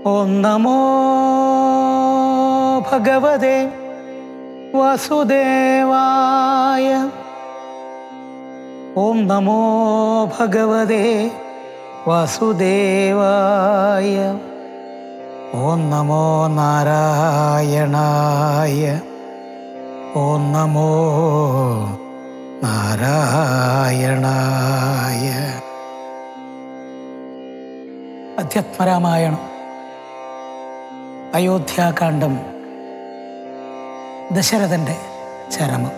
ഓം നമോ ഭഗവതേ വാസുദേവായ ഓം നമോ ഭഗവതേ വാസുദേവായ ഓം നമോ നാരായണായ ഓം നമോ നാരായണായ അധ്യാത്മരാമായണം അയോധ്യാകാന്ഡം ദശരഥന്റെ ചരമം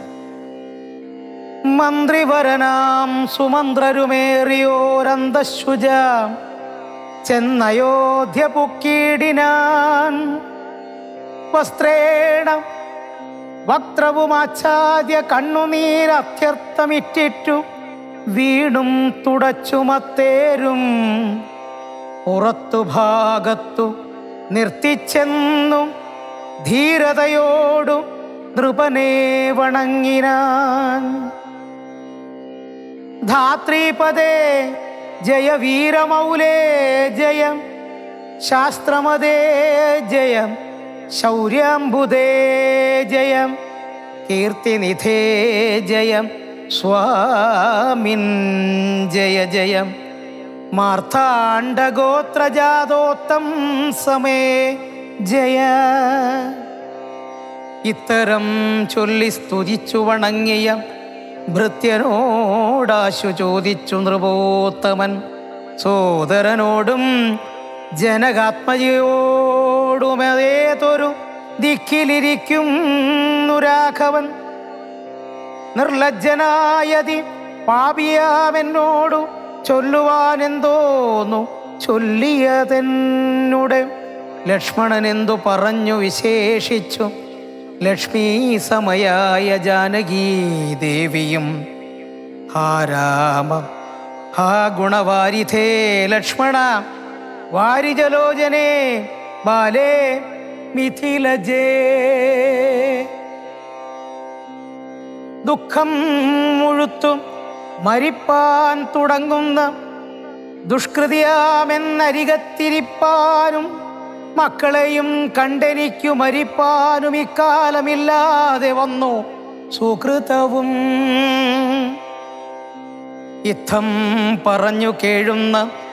മന്ത്രിവരനാം സുമന്ത്രരുമേറിയോരന്തശുജ ചെന്നയോധ്യ പുക്കീടിനാൻ വസ്ത്രേണ വക്രവുമാച്ഛാദ്യ കണ്ണുനീരത്യർത്ഥമിറ്റിറ്റു വീണും തുടച്ചുമത്തേരും പുറത്തു ഭാഗത്തു നിർത്തിച്ചെന്നു ധീരതയോടു നൃപനെ വണങ്ങിനാൻ ധാത്രീപദേ ജയ വീരമൗലേ ജയം ശാസ്ത്രമതേ ജയം ശൗര്യാംബുദേ ജയം കീർത്തിനിധേ ജയം സ്വാമിൻ ജയ ജയം മാർത്താണ്ഡഗോത്രജാതോത്തം സമേ ജയ ഇത്തരം ചൊല്ലി സ്തുതിച്ചു വണങ്ങിയ ഭൃത്യനോടാശു ചോദിച്ചു നൃപോത്തമൻ സോദരനോടും ജനകാത്മജയോടുമേതൊരു ദിക്കിലിരിക്കുന്നു രാഘവൻ നിർലജ്ജനായതി പാപിയാമെന്നോടു ചൊല്ലുവാനെന്തോന്നു ചൊല്ലിയതെന്നുടെ ലക്ഷ്മണൻ എന്തു പറഞ്ഞു വിശേഷിച്ചു ലക്ഷ്മീ സമയായ ജാനകീ ദേവിയും ഹാ രാമ ഹാ ഗുണവാരിധേ ലക്ഷ്മണ വാരിജലോചനെ ബാലേ മിഥിലജേ ദുഃഖം മുഴുത്തും മരിപ്പാൻ തുടങ്ങുന്ന ദുഷ്കൃതിയാമെന്നരികത്തിരിപ്പാനും മക്കളെയും കണ്ടെനിക്കു മരിപ്പാനും ഇക്കാലമില്ലാതെ വന്നു സുഹൃതവും യുദ്ധം പറഞ്ഞു കേഴുന്ന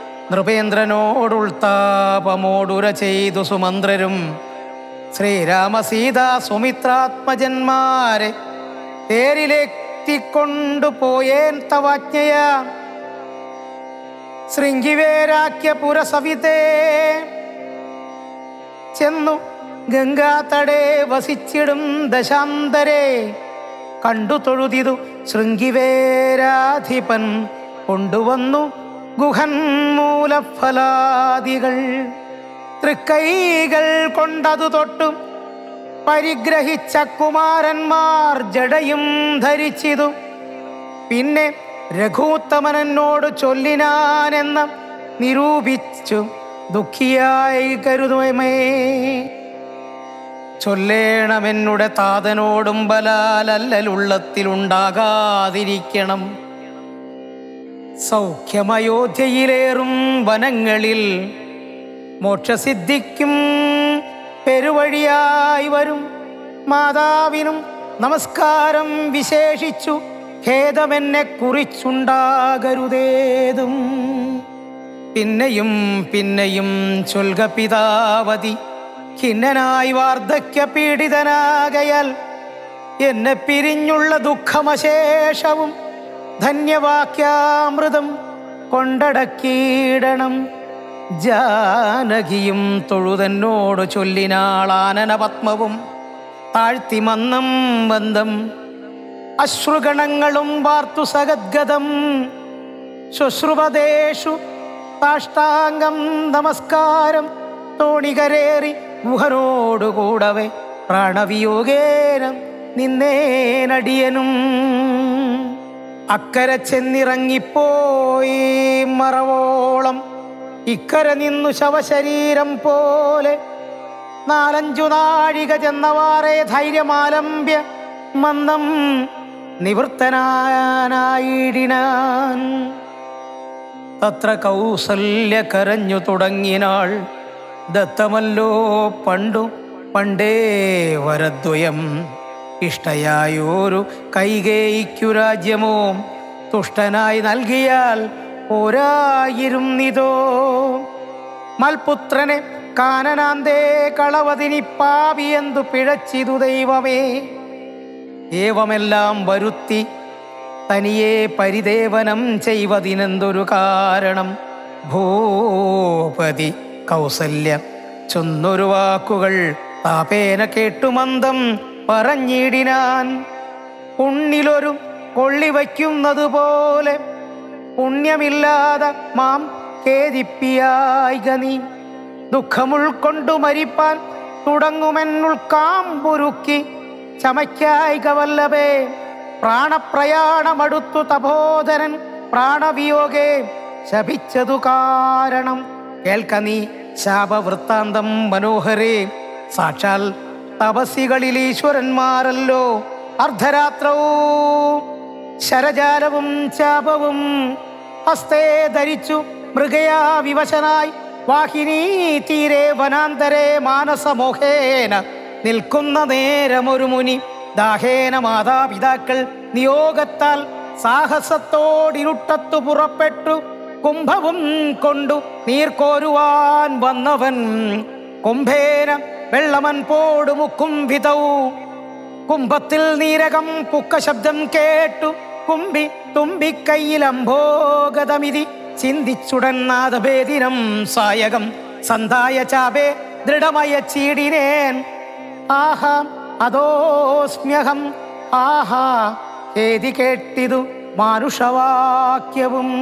നൃപേന്ദ്രനോടുൾത്താപമോടുര ചെയ്തു സുമന്ത്രരും ശ്രീരാമസീത സുമിത്രാത്മജന്മാരെ തേരിലെത്തിക്കൊണ്ടു പോയേൻ തവാജ്ഞയാ ശൃംഗിവേരാക്യ പുരസവിതേ ചെന്നു ഗംഗാതടേ വസിച്ചിടും ദശാന്തരേ കണ്ടു തൊഴുതിതു ശൃംഗിവേരാധിപൻ കൊണ്ടുവന്നു ഗുഹൻ മൂലഫലാദികൾ തൃക്കൈകൾ കൊണ്ടതു തൊട്ടു പരിഗ്രഹിച്ച കുമാരന്മാർ ജടയും ധരിച്ചിതു പിന്നെ രഘൂത്തമനോട് ചൊല്ലിനാനെന്ന് നിരൂപിച്ചു ദുഃഖിയായി കരുതുമേ ചൊല്ലേണമെന്നുടെ താതനോടും ബലാലല്ലുള്ളത്തിലുണ്ടാകാതിരിക്കണം സൗഖ്യമയോധ്യയിലേറും വനങ്ങളിൽ മോക്ഷസിദ്ധിക്കും പെരുവഴിയായി വരും മാതാവിനും നമസ്കാരം വിശേഷിച്ചു ഖേദമെന്നെ കുറിച്ചുണ്ടാകരുതേതും പിന്നെയും പിന്നെയും ചൊൽക പിതാവതി ഖിന്നനായി വാർദ്ധക്യ പീഡിതനാകയാൽ എന്നെ പിരിഞ്ഞുള്ള ദുഃഖമശേഷവും ധന്യവാക്യാമൃതം കൊണ്ടടക്കിയിടണം ജാനകിയും തൊഴുതന്നോട് ചൊല്ലിനാളാനന പത്മവും താഴ്ത്തി മന്നം ബന്ധം അശ്രുഗണങ്ങളും വാർത്തു സഗദ്ഗതം ശുശ്രുപദേശു സാഷ്ടാംഗം നമസ്കാരം തോണികരേറി ഗുഹനോടുകൂടവേ പ്രാണവിയോഗേന നിന്നേനടിയനും അക്കരെ ചെന്നിറങ്ങിപ്പോയി മറവോളം ഇക്കരെ നിന്നു ശവശരീരം പോലെ നാലഞ്ചു നാഴിക ചെന്നവാറേ ധൈര്യമാലംബ്യ മന്ദം നിവൃത്തനായിടിനാൻ തത്ര കൗസല്യ കരഞ്ഞു തുടങ്ങിനാൾ ദത്തമല്ലോ പണ്ടു പണ്ടേ വരദ്വയം ഇഷ്ടയായൊരു കൈകേയിക്കു രാജ്യമോ തുഷ്ടനായി നൽകിയാൽ പോരായിരുന്നിതോ മൽപുത്രനെ കാനനാന്തേ കളവതിനി പാപിയെന്തു പിഴച്ചിതു ദൈവമേ ഏവമെല്ലാം വരുത്തി തനിയെ പരിദേവനം ചെയ്വതിനെന്തൊരു കാരണം ഭൂപതി കൗസല്യ ചൊന്നൊരു വാക്കുകൾ താപേന കേട്ടുമന്ദം പറഞ്ഞിടിനാൻ ഉണ്ണിലൊരു കൊള്ളി വയ്ക്കുന്നത് പോലെ പുണ്യമില്ലാതെ മാം ഖേദിപ്പിയായിക നീ ദുഃഖമുൾക്കൊണ്ടു മരിപ്പാൻ തുടങ്ങുമെന്നുൾക്കാമ്പുരുക്കി ചമയ്ക്കായിക വല്ലഭേ പ്രാണപ്രയാണമടുത്തു തപോധരൻ പ്രാണവിയോഗേ ശപിച്ചതു കാരണം കേൾക്ക നീ ശാപവൃത്താന്തം മനോഹരേ സാക്ഷാൽ തപസ്സികളിൽ ഈശ്വരന്മാരല്ലോ അർദ്ധരാത്രവും ശരജാലവും ചാപവും ഹസ്തേ ധരിച്ചു മൃഗയാ വിവശനായി വാഹിനീ തീരെ വനാന്തരെ മാനസമോഹേന നിൽക്കുന്ന നേരമൊരു മുനി ദാഹേന മാതാപിതാക്കൾ നിയോഗത്താൽ സാഹസത്തോടിരുട്ടത്തു പുറപ്പെട്ടു കുംഭവും കൊണ്ടു നീർക്കോരുവാൻ വന്നവൻ കുംഭേന വെള്ളമൻ പോടുമുക്കും വിധവും കുംഭത്തിൽ നീരകം പുക്ക ശബ്ദം കേട്ടു കുമ്പി തുമ്പിക്കൈയിൽ അംഭോഗതമിതി ചിന്തിച്ചുടൻ നാദഭേദിനം സായകം സന്ധായ ചാപേ ദൃഢമയ ചീടിനേൻ ആഹാ അതോസ്മ്യഹം ആഹാ ഏതി കേട്ടിതു മാനുഷവാക്യവും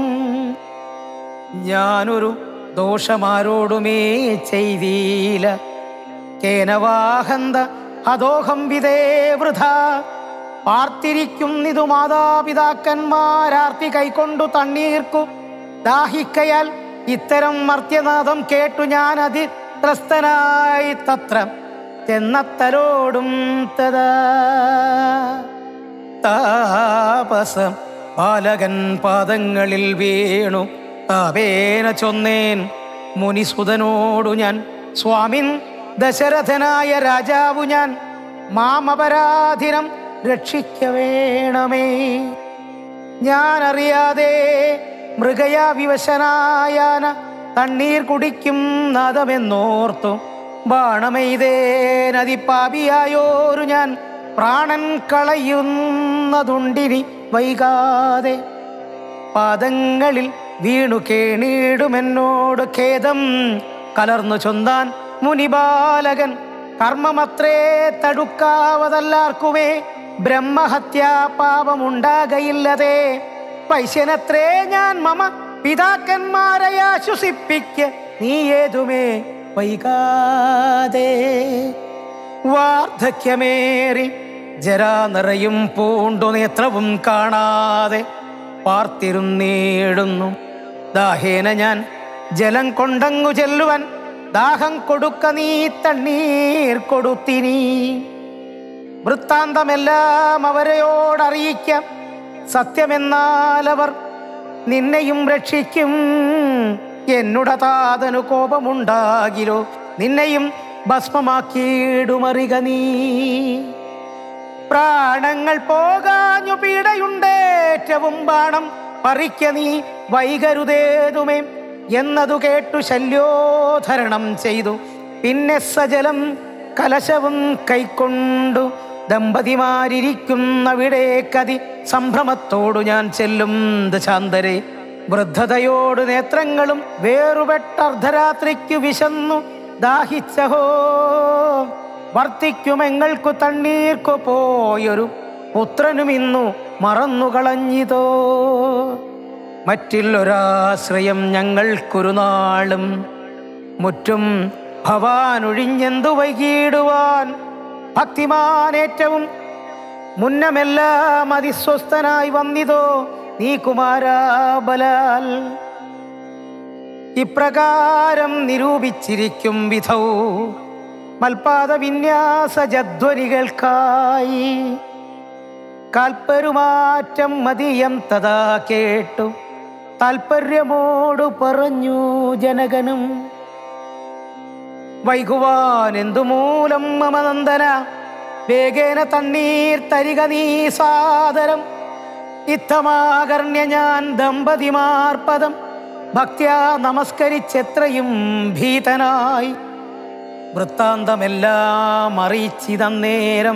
ഞാനൊരു ദോഷമാരോടുമേ ചെയ്തീല കേനവാഹന്ത അദോഹം വിതേ വൃഥ പാർത്തിരിക്കുന്നിതു മാതാപിതാക്കന്മാരാർത്തി കൈക്കൊണ്ടു തണ്ണീർക്കു ദാഹിക്കയാൽ ഇത്തരം മർത്യനാദം കേട്ടു ഞാൻ അതി ത്രസ്തനായി തത്ര ചെന്നത്തലോടും തഥാ താപസം ബാലകൻ പാദങ്ങളിൽ വീണു താപേന ചൊന്നേൻ മുനിസുതനോടു ഞാൻ സ്വാമിൻ ദശരഥനായ രാജാവു ഞാൻ മാമപരാധിനം രക്ഷിക്ക വേണമേ ഞാൻ അറിയാതെ മൃഗയാ വിവശനായാന തണ്ണീർ കുടിക്കും നാദമെന്നോർത്തു ബാണമെയ്തേ നദിപ്പാപിയായോരു ഞാൻ പ്രാണൻ കളയുന്നതുണ്ടിനി വൈകാതെ പാദങ്ങളിൽ വീണു കേണീടുമെന്നോട് ഖേദം കലർന്നു ചൊന്താൻ മുനിബാലകൻ കർമ്മമത്രേ തടുക്കാവതല്ലാർക്കുമേ ബ്രഹ്മഹത്യാ പാപമുണ്ടാകയില്ലതേ പൈശ്യനത്രേ ഞാൻ മമ പിതാക്കന്മാരെ ആശ്വസിപ്പിക്ക നീ ഏതുമേ വൈകാതെ വാർദ്ധക്യമേറി ജരാ നിറയും പൂണ്ടു നേത്രവും കാണാതെ പാർത്തിരുന്നേടുന്നു ദാഹേന ഞാൻ ജലം കൊണ്ടങ്ങു ചെല്ലുവൻ ദാഹം കൊടുക്ക നീ തണ്ണീർ കൊടുത്തിനി വൃത്താന്തമെല്ലാം അവരെയോടറിയിക്കാം സത്യമെന്നാൽ അവർ നിന്നെയും രക്ഷിക്കും എന്നുടെ താതനു കോപമുണ്ടാകിലോ നിന്നെയും ഭസ്മമാക്കിയിടുമറിക നീ പ്രാണങ്ങൾ പോകാഞ്ഞു പീഡയുണ്ടേറ്റവും ബാണം പറിക്ക നീ വൈകരുതേതുമേ എന്നതു കേട്ടു ശല്യോധരണം ചെയ്തു പിന്നെ സജലം കലശവും കൈക്കൊണ്ടു ദമ്പതിമാരിയ്ക്കുന്നവിടേക്കതി സംഭ്രമത്തോടു ഞാൻ ചെല്ലും ദശാന്തരെ വൃദ്ധതയോട് നേത്രങ്ങളും വേറുപെട്ട അർദ്ധരാത്രിക്കു വിശന്നു ദാഹിച്ചഹോ വർത്തിക്കുമെങ്ങൾക്കു തണ്ണീർക്കു പോയൊരു പുത്രനും ഇന്നു മറന്നുകളഞ്ഞിതോ മറ്റില്ലൊരാശ്രയം ഞങ്ങൾക്കൊരു നാളും മുറ്റും ഭവാനൊഴിഞ്ഞെന്തു വൈകിടുവാൻ ഭക്തിമാനേറ്റവും മുന്നമെല്ലാം അതിസ്വസ്ഥനായി വന്നിതോ നീ കുമാരാബലാൽ ഇപ്രകാരം നിരൂപിച്ചിരിക്കും വിധൗ മൽപാദ വിന്യാസ ജധ്വനികൾക്കായി കാൽപ്പരുമാറ്റം മതിയം തഥാ കേട്ടു താൽപ്പര്യമോടു പറഞ്ഞു ജനകനും വൈകുവാൻ എന്തുമൂലം മമനന്ദന വേഗേന തണ്ണീർ തരിക നീ സാദരം ഇത്തമാകർണ്യ ഞാൻ ദമ്പതിമാർപ്പദം ഭക്ത്യാ നമസ്കരിച്ചെത്രയും ഭീതനായി വൃത്താന്തമെല്ലാം അറിയിച്ചിതന്നേരം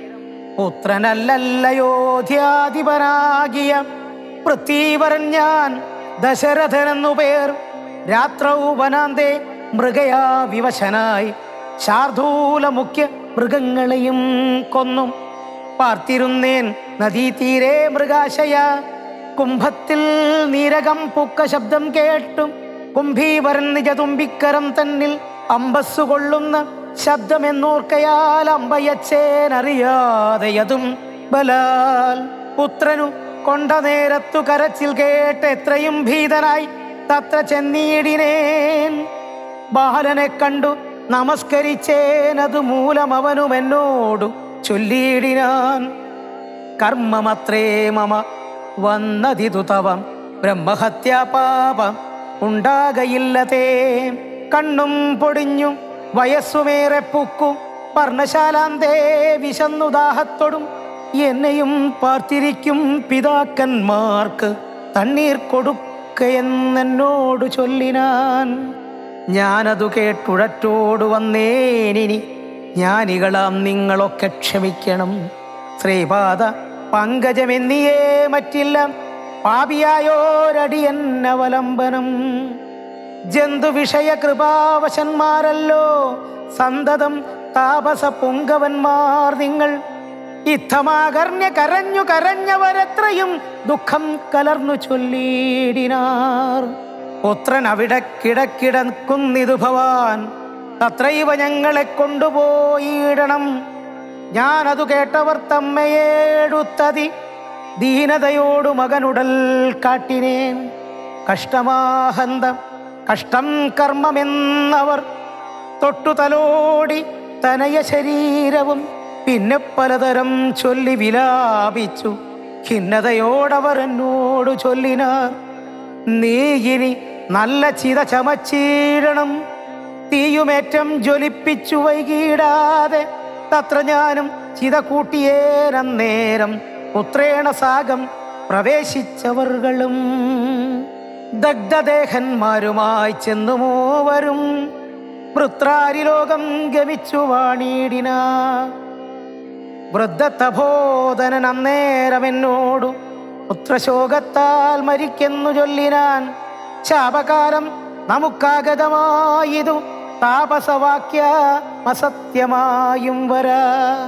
പുത്രനല്ലല്ലയോധ്യാധിപനാകിയ പൃഥ്വീവരൻ ഞാൻ ദശരഥനെന്നു പേർ രാത്രൗവനാന്തേ മൃഗയാ വിവശനായി ശാർദൂല മുഖ്യ മൃഗങ്ങളെയും കൊന്നും പാർത്തിരുന്നേൻ നദീതീരെ മൃഗാശയ കുംഭത്തിൽ നീരകം പൂക്ക ശബ്ദം കേട്ടും കുംഭീവരൻ നിജതുമ്പിക്കരം തന്നിൽ അമ്പസ്സു കൊള്ളുന്ന ശബ്ദമെന്നോർക്കയാൽ അമ്പയച്ചേനറിയാതെയതും ബലാൽ പുത്രനു കൊണ്ട നേരത്തു കരച്ചിൽ കേട്ട് എത്രയും ഭീതനായി തത്ര ചെന്നീടിനേൻ ബാലനെ കണ്ടു നമസ്കരിച്ചേനതു മൂലം അവനും എന്നോടു ചൊല്ലിയിടിനാൻ കർമ്മമത്രേ മമ വന്നതിതു തവം ബ്രഹ്മഹത്യാപാപം ഉണ്ടാകയില്ലതേ കണ്ണും പൊടിഞ്ഞു വയസ്സുമേറെ പൂക്കു പർണശാലാന്തേ വിശന്നു ദാഹത്തോടും എന്നെയും പാർത്തിരിക്കും പിതാക്കന്മാർക്ക് തണ്ണീർ കൊടുക്കയെന്നോട് ചൊല്ലിനാൻ ഞാനതു കേട്ടുഴറ്റോട് വന്നേനിനി ജ്ഞാനികളാം നിങ്ങളൊക്കെ ക്ഷമിക്കണം ശ്രീപാദ പങ്കജമെന്നിയേ മറ്റില്ല പാപിയായോരടിയന്നവലംബനം ജന്തു വിഷയ കൃപാവശന്മാരല്ലോ സന്തതം താപസ പുങ്കവന്മാർ നിങ്ങൾ ഇത്തമാകർണ്യ കരഞ്ഞു കരഞ്ഞവരെത്രയും ദുഃഖം കലർന്നു ചൊല്ലിയിടിനാർ പുത്രൻ അവിടെ കിടക്കിടക്കുന്നിതു ഭവാൻ തത്രൈവ ഞങ്ങളെ കൊണ്ടുപോയിടണം ഞാനതു കേട്ടവർ തമ്മയേടുത്തതി ദീനതയോടു മകനുടൽ കാട്ടിനേൻ കഷ്ടമാഹന്തം കഷ്ടം കർമ്മമെന്നവർ തൊട്ടു തലോടി തനയ ശരീരവും പിന്നെ പലതരം ചൊല്ലി വിലാപിച്ചു ഖിന്നതയോടവർ എന്നോട് ചൊല്ലിനാർ നീ ഇനി നല്ല ചിത ചമച്ചീടണം തീയുമേറ്റം ജ്വലിപ്പിച്ചു വൈകിടാതെ തത്ര ഞാനും ചിത കൂട്ടിയേനന്നേരം പുത്രേണ സാഗം പ്രവേശിച്ചവർകളും ദഗ്ധദേഹന്മാരുമായി ചെന്നു മൂവരും വൃത്രാരിലോകം ഗമിച്ചു വാണിയിടിന വൃദ്ധതബോധനൻ അന്നേരം എന്നോടു പുത്രശോകത്താൽ മരിക്കെന്നു ചൊല്ലിനാൻ ശാപകാലം നമുക്കാഗതമായിതു താപസവാക്യ അസത്യമായും വരാ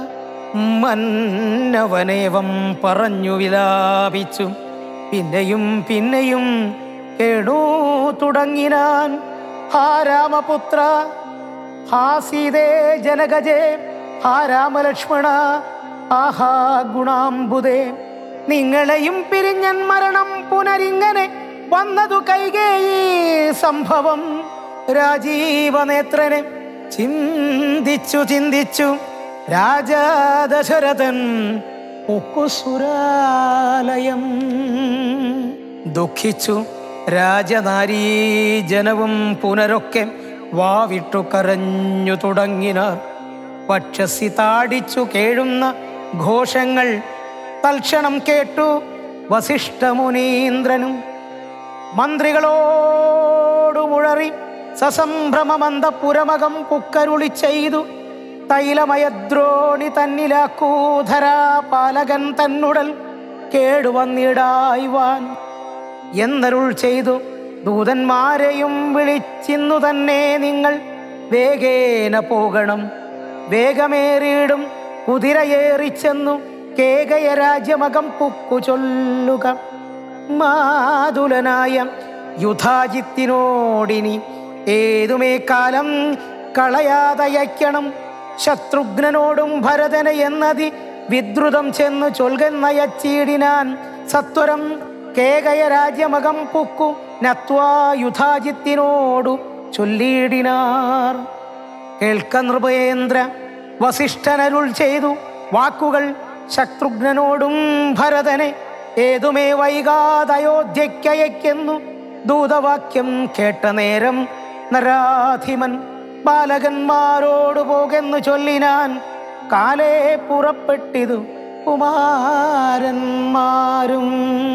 മന്നവനേവം പറഞ്ഞു വിലാപിച്ചു പിന്നെയും പിന്നെയും കേണു തുടങ്ങിനാൻ ഹാ രാമപുത്ര ഹാ സീതേ ജനകജേ ഹാ രാമലക്ഷ്മണ ആഹാ ഗുണാംബുദേ നിങ്ങളെയും പിരിഞ്ഞൻ മരണം പുനരിങ്ങനെ വന്നതു കൈകേയി സംഭവം രാജീവനേത്രനെ ചിന്തിച്ചു ചിന്തിച്ചു രാജാദശരഥൻ ഉക്കുസുരാലയം ദുഃഖിച്ചു രാജനാരീ ജനവും പുനരൊക്കെ വാവിട്ടു കരഞ്ഞു തുടങ്ങിനാർ പക്ഷസി താടിച്ചു കേഴുന്ന ഘോഷങ്ങൾ തൽക്ഷണം കേട്ടു വസിഷ്ഠമുനീന്ദ്രനും മന്ത്രികളോടു മുഴറി സസംഭ്രമമന്തപുരമകം പുക്കരുളി ചെയ്തു തൈലമയദ്രോണി തന്നിലാക്കൂധരാ പാലകൻ തന്നുടൽ കേടുവന്നിടായ്വാൻ എന്നരുൾ ചെയ്തു ദൂതന്മാരെയും വിളിച്ചിന്നു തന്നെ നിങ്ങൾ വേഗേന പോകണം വേഗമേറിയിടും കുതിരയേറിച്ചെന്നു കേകയ രാജ്യമകം പുക്കു ചൊല്ലുക മാതുലനായ യുധാജിത്തിനോടിനി ഏതുമേ കാലം കളയാതയക്കണം ശത്രുഘ്നനോടും ഭരതന എന്നതി വിദ്രുതം ചെന്നു ചൊൽകന്നയച്ചീടിനാൻ സത്വരം കേകയ രാജ്യമകം പുക്കു നത്വാ യുധാജിത്തിനോടു ചൊല്ലിയിടിനാർ കേൾക്ക നൃപേന്ദ്ര വസിഷ്ഠനരുൾ ചെയ്തു വാക്കുകൾ ശത്രുഘ്നനോടും ഭരതനെ ഏതുമേ വൈകാതയോധ്യയ്ക്കയക്കുന്നു ദൂതവാക്യം കേട്ട നേരം നരാധിമൻ ബാലകന്മാരോട് പോകെന്നു ചൊല്ലിനാൻ കാലേ പുറപ്പെട്ടിതു കുമാരന്മാരും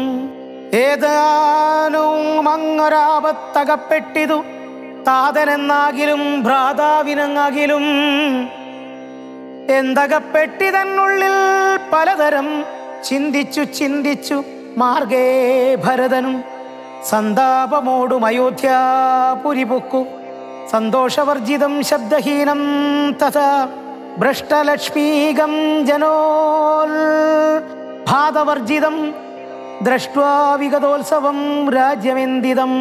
ഏതാനും അങ്ങൊരാപത്തകപ്പെട്ടിതു താതനെന്നാകിലും ഭ്രാതാവിനെന്നാകിലും എന്തകപ്പെട്ടിതന്നുള്ളിൽ പലതരം ചിന്തിച്ചു ചിന്തിച്ചു മാർഗേ ഭരതനും സന്താപമോടും അയോധ്യാപുരി പൊക്കു സന്തോഷവർജിതം ശബ്ദഹീനം തഥാ ഭ്രഷ്ടലക്ഷ്മീകം ജനോൽ ഭാതവർജിതം ദൃഷ്ട്വാ വിഗതോത്സവം രാജ്യമെന്തിതം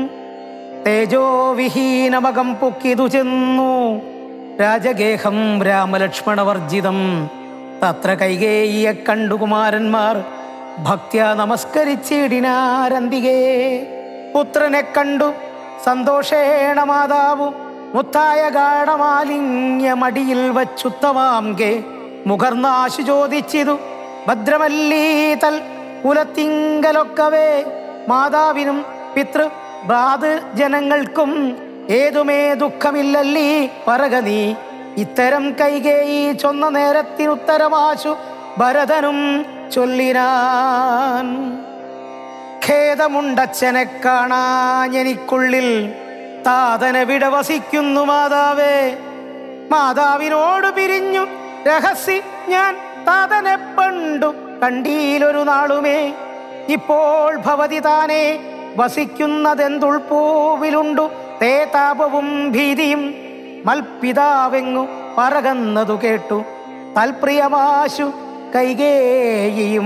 തേജോവിഹീനമകം പൊക്കിതു ചെന്നു രാജഗേഹം രാമലക്ഷ്മണവർജിതം തത്ര കൈകേയിയെ കണ്ടു കുമാരന്മാർ ഭക്ത്യ നമസ്കരിച്ചിടിനാരന്തികേ പുത്രനെ കണ്ടു സന്തോഷേണ മാതാവു മുത്തായ ഗാഠമാലിന്യമടിയിൽ വച്ചുത്തമാംകെ മുഖർന്നാശു ചോദിച്ചിതു ഭദ്രമല്ലീ തൽ കുലത്തിങ്കലൊക്കവേ മാതാവിനും പിതൃ ഭ്രാതൃ ജനങ്ങൾക്കും ഏതുമേ ദുഃഖമില്ലല്ലീ പറക നീ ഇത്തരം കൈകേയി ചൊന്ന നേരത്തിനുത്തരമാശു ഭരതനും ചൊല്ലിനാൻ ഖേദമുണ്ടച്ഛനെ കാണാഞ്ഞെനിക്കുള്ളിൽ താതനെവിടെ വസിക്കുന്നു മാതാവേ മാതാവിനോട് പിരിഞ്ഞു രഹസ്യ ഞാൻ താതനെ പണ്ടു കണ്ടീലൊരു നാളുമേ ഇപ്പോൾ ഭവതി താനെ വസിക്കുന്നതെന്തുൾപ്പൂവിലുണ്ടു തേ താപവും ഭീതിയും മൽപിതാവെങ്ങു പറകന്നതു കേട്ടു തൽപ്രിയമാശു കൈകേയും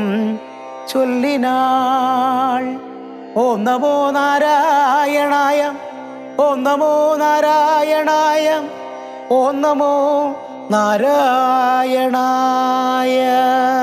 ചൊല്ലിനാൾ ഓം നമോ നാരായണായ ഓം നമോ നാരായണായ ഓം നമോ നാരായണായ